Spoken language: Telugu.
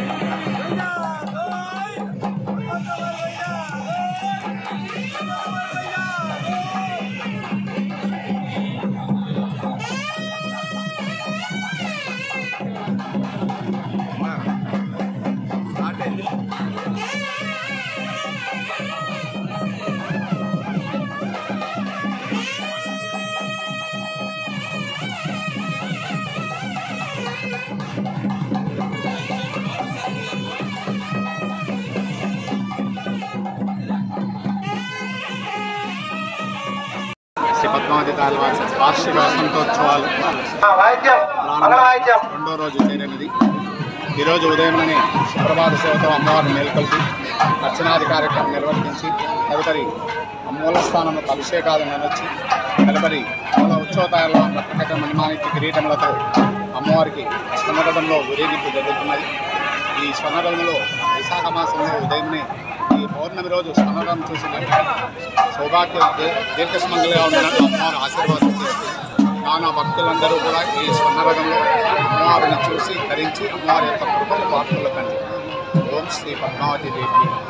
శ్రీ పద్మావతి తాలవాస వార్షిక వసంతోత్సవాలు మంగళవాయిద్యం రెండో రోజు చేరినది ఈరోజు ఉదయంలోనే సుప్రభాత సేవతో అమ్మవారిని మేల్కొల్పి అర్చనాది కార్యక్రమం నిర్వర్తించి తదుపరి ఆ మూలస్థానంలో అభిషేకాలు నెలొచ్చి తదుపరి మూల ఉత్సవతాయాల ప్రత్యేక మణిమాణిక్య కిరీటములతో అమ్మవారికి స్వర్ణరథంలో ఊరేగింపు జరుగుతున్నది ఈ స్వర్ణరథంలో విశాఖ మాసంలో ఉదయమే ఈ పౌర్ణమి రోజు స్వర్ణరథం చూసిన సౌభాగ్య దీ- దీర్ఘసుమంగళిగా ఉండడానికి అమ్మవారు ఆశీర్వాదం చేస్తుంది కావున భక్తులందరూ కూడా ఈ స్వర్ణరథంలో అమ్మవారిని చూసి ధరించి అమ్మవారి యొక్క కృపను పాత్రలు కండి ఓం శ్రీ పద్మావతి దేవి